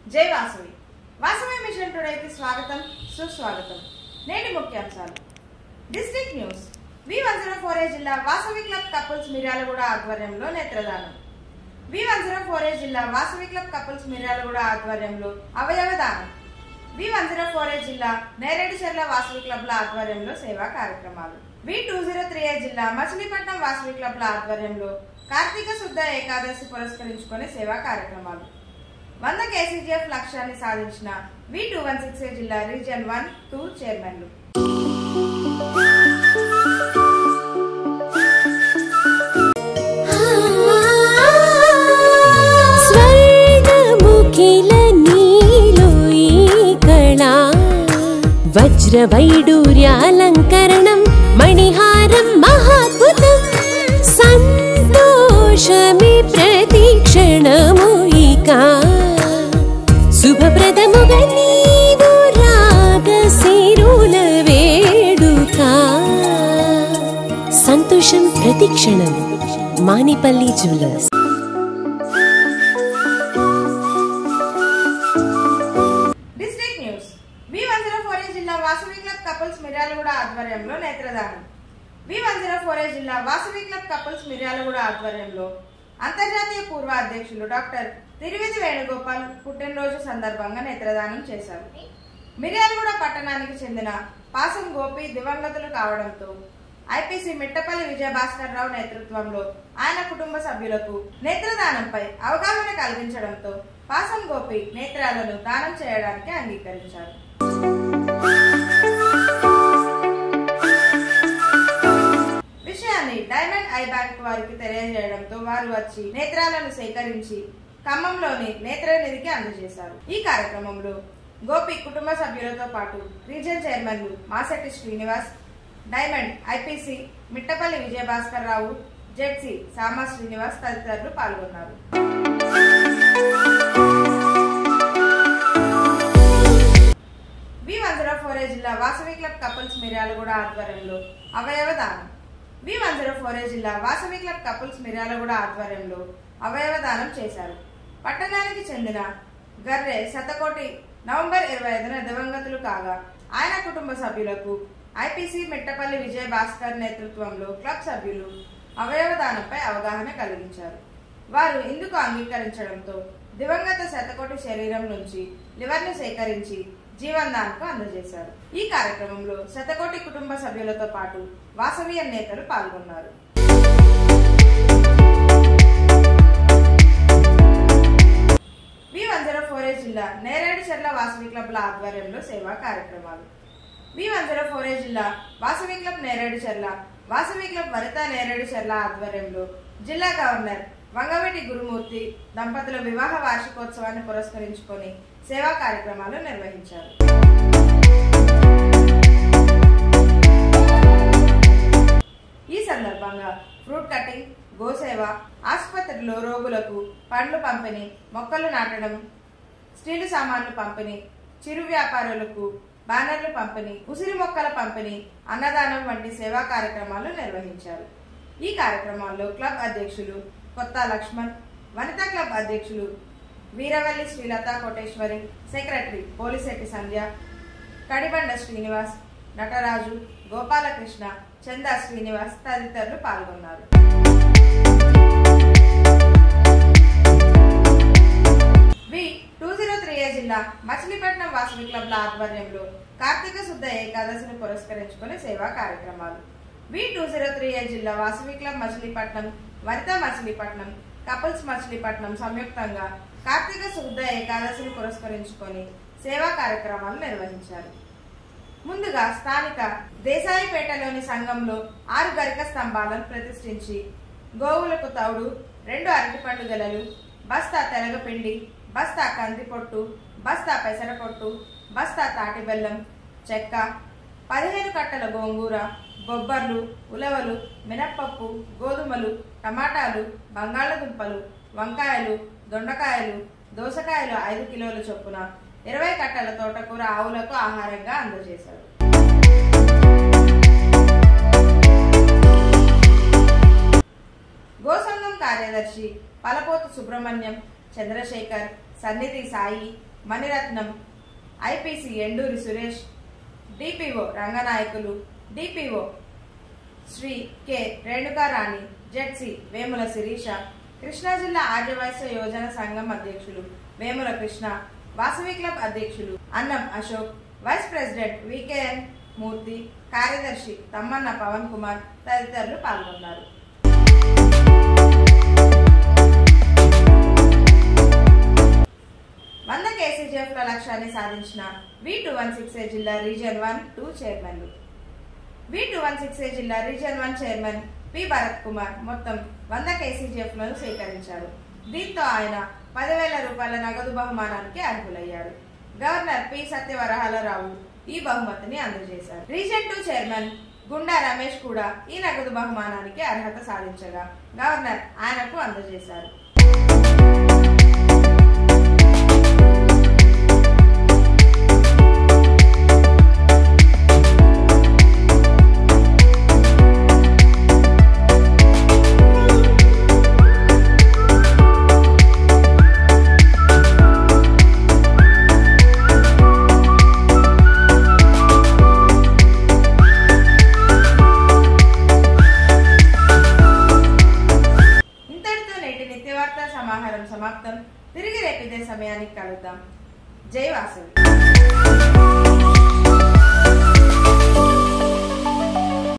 జై వాసవి వాసవి మిషన్ టుడేకి స్వాగతం సుస్వాగతం నేటి ముఖ్యాంశాలు district news V one zero four A జిల్లా వాసవి క్లబ్ కపుల్స్ మిర్యాలగూడ ఆధ్వర్యంలో నేత్రదానం V one zero four A జిల్లా వాసవి క్లబ్ కపుల్స్ మిర్యాలగూడ ఆధ్వర్యంలో అవయవ దానం V one zero four A జిల్లా నేరేడుచెర్ల వాసవి క్లబ్ల ఆధ్వర్యంలో సేవా కార్యక్రమాలు V two zero three A జిల్లా మచిలీపట్నం వాసవి క్లబ్ల ఆధ్వర్యంలో కార్తీక శుద్ధ ఏకాదశి పురస్కరించుకునే సేవా కార్యక్రమాలు వంద కేసీజీఎఫ్ లక్ష్యాన్ని సాధించిన V two one six A జిల్లా రీజియన్ వన్ టూ చైర్మన్లు స్వర్ణముఖిల నీలో ఈ కళా వజ్రవైడూర్యాలంకరణం మణిహారం మహాద్భుతం సంతోషమి ప్రతిక్షణము ఇక శుభప్రదముగా నీవు రాగశిరుల వేడుక సంతోషం ప్రతిక్షణం Manipalli jewellers district news V one zero four A జిల్లా వాసవి క్లబ్ కపుల్స్ మిర్యాలగూడ ఆధ్వర్యంలో నేత్రదానం V one zero four A జిల్లా వాసవి క్లబ్ కపుల్స్ మిర్యాలగూడ ఆధ్వర్యంలో అంతర్జాతీయ పూర్వ అధ్యక్షులు డాక్టర్ తిరువిధి వేణుగోపాల్ పుట్టినరోజు సందర్భంగా నేత్రదానం చేశారు మిర్యాలగూడ పట్టణానికి చెందిన పాసం గోపి దివంగతులు కావడంతో ఐపీసీ మిట్టపల్లి విజయభాస్కర్ రావు నేతృత్వంలో ఆయన కుటుంబ సభ్యులకు నేత్రదానంపై అవగాహన కలిగించడంతో పాసం గోపి నేత్రాలను దానం చేయడానికి అంగీకరించారు విషయాన్ని డైమండ్ ఐ బ్యాంక్ వారికి తెలియజేయడంతో వారు వచ్చి నేత్రాలను సేకరించి ఖమ్మంలోని నేత్రనిధికి అందజేశారు ఈ కార్యక్రమంలో గోపి కుటుంబ సభ్యులతో పాటు రీజన్ చైర్మన్లు Masetti Srinivas diamond IPC Mittapalli Vijayabhaskar Rao ZC Sama Srinivas తదితరులు పాల్గొన్నారు V one zero four A జిల్లా వాసవి క్లబ్ కపుల్స్ మిర్యాలగూడ ఆధ్వర్యంలో అవయవ దానం V one zero four A జిల్లా వాసవి క్లబ్ కపుల్స్ మిర్యాలగూడ ఆధ్వర్యంలో అవయవ దానం చేశారు పట్టణానికి చెందిన గర్రె శతకోటి నవంబర్ ఇరవై ఐదున దివంగతులు కాగా ఆయన కుటుంబ సభ్యులకు ఐపీసీ మిట్టపల్లి విజయ భాస్కర్ నేతృత్వంలో క్లబ్ సభ్యులు అవయవ దానంపై అవగాహన కలిగించారు వారు ఇందుకు అంగీకరించడంతో దివంగత శతకోటి శరీరం నుంచి లివర్ను సేకరించి జీవన్దాన్కు అందజేశారు ఈ కార్యక్రమంలో శతకోటి కుటుంబ సభ్యులతో పాటు వాసవీయ నేతలు పాల్గొన్నారు V one zero four A జిల్లా నేరేడు చెర్ల వాసవి క్లబ్ల ఆధ్వర్యంలో సేవా కార్యక్రమాలు V one zero four A జిల్లా వాసవి క్లబ్ నేరేడు చెర్ల వాసవి క్లబ్ వనిత నేరేడు చెర్ల ఆధ్వర్యంలో జిల్లా గవర్నర్ వంగవెటి గురుమూర్తి దంపతుల వివాహ వార్షికోత్సవాన్ని పురస్కరించుకొని సేవా కార్యక్రమాలు నిర్వహించారు ఈ సందర్భంగా ఫ్రూట్ కటింగ్ గోసేవ ఆసుపత్రిలో రోగులకు పండ్లు పంపిణీ మొక్కలు నాటడం స్టీలు సామాన్లు పంపిణీ చిరు వ్యాపారులకు బ్యానర్లు పంపిణీ ఉసిరి మొక్కల పంపిణీ అన్నదానం వంటి సేవా కార్యక్రమాలు నిర్వహించారు ఈ కార్యక్రమాల్లో క్లబ్ అధ్యక్షులు కొత్త లక్ష్మణ్ వనితా క్లబ్ అధ్యక్షులు వీరవల్లి శ్రీలత కోటేశ్వరి సెక్రటరీ పోలిశెట్టి సంధ్య కడిబండ శ్రీనివాస్ నటరాజు గోపాలకృష్ణ చందా శ్రీనివాస్ తదితరులు పాల్గొన్నారు V two zero three A జిల్లా మచిలీపట్నం వాసవి క్లబ్ల ఆధ్వర్యంలో కార్తీక శుద్ధ ఏకాదశిని పురస్కరించుకుని సేవా కార్యక్రమాలు V two zero three A జిల్లా వాసవి క్లబ్ మచిలీపట్నం వనిత మచిలీపట్నం కపుల్స్ మచిలీపట్నం సంయుక్తంగా కార్తీక శుద్ధ ఏకాదశిని పురస్కరించుకొని సేవా కార్యక్రమాలు నిర్వహించారు ముందుగా స్థానిక దేశాయిపేటలోని సంఘంలో ఆరు గరిక స్తంభాలను ప్రతిష్ఠించి గోవులకు తౌడు రెండు అరటిపండు గెలలు బస్తా తెలగపిండి బస్తా కందిపొట్టు బస్తా పెసరపొట్టు బస్తా తాటి బెల్లం చెక్క పదిహేను కట్టల గోంగూర బొబ్బర్లు ఉలవలు మినప్పప్పు గోధుమలు టమాటాలు బంగాళదుంపలు వంకాయలు దొండకాయలు దోసకాయలు ఐదు కిలోల చొప్పున ఇరవై కట్టల తోటకూర ఆవులకు ఆహారంగా అందజేశారు గోసంఘం కార్యదర్శి పలపోతు Subrahmanyam Chandrasekhar Sannidhi Sai Maniratnam IPC Enduri Suresh DPO Ranganayakulu DPO Shri K Renukarani ZC Vemula Sirisha Krishna జిల్లా ఆర్యవైశ్య యోజన సంఘం అధ్యక్షులు వేముల కృష్ణ వాసవి క్లబ్ అధ్యక్షులు Annam Ashok vice president VKN Murthy కార్యదర్శి తమ్మన్న పవన్ కుమార్ తదితరులు పాల్గొన్నారు వంద కేసీజీఎఫ్ల లక్ష్యాన్ని సాధించిన V two one six A జిల్లా రీజియన్ వన్ టూ చైర్మన్లు V two one six A జిల్లా region one chairman P Bharat Kumar మొత్తం వంద కేసీజీఎఫ్లను స్వీకరించారు దీంతో ఆయన పదివేల రూపాయల నగదు బహుమానానికి అర్హులయ్యారు గవర్నర్ పి సత్యవరహాలరావు ఈ బహుమతిని అందజేశారు రీజన్ టూ చైర్మన్ గుండా రమేష్ కూడా ఈ నగదు బహుమానానికి అర్హత సాధించగా గవర్నర్ ఆయనకు అందజేశారు ఇంతటితో నేటి నిత్యవార్తా సమాహారం సమాప్తం తిరిగి రేపు ఇదే సమయానికి కలుద్దాం జై వాసవి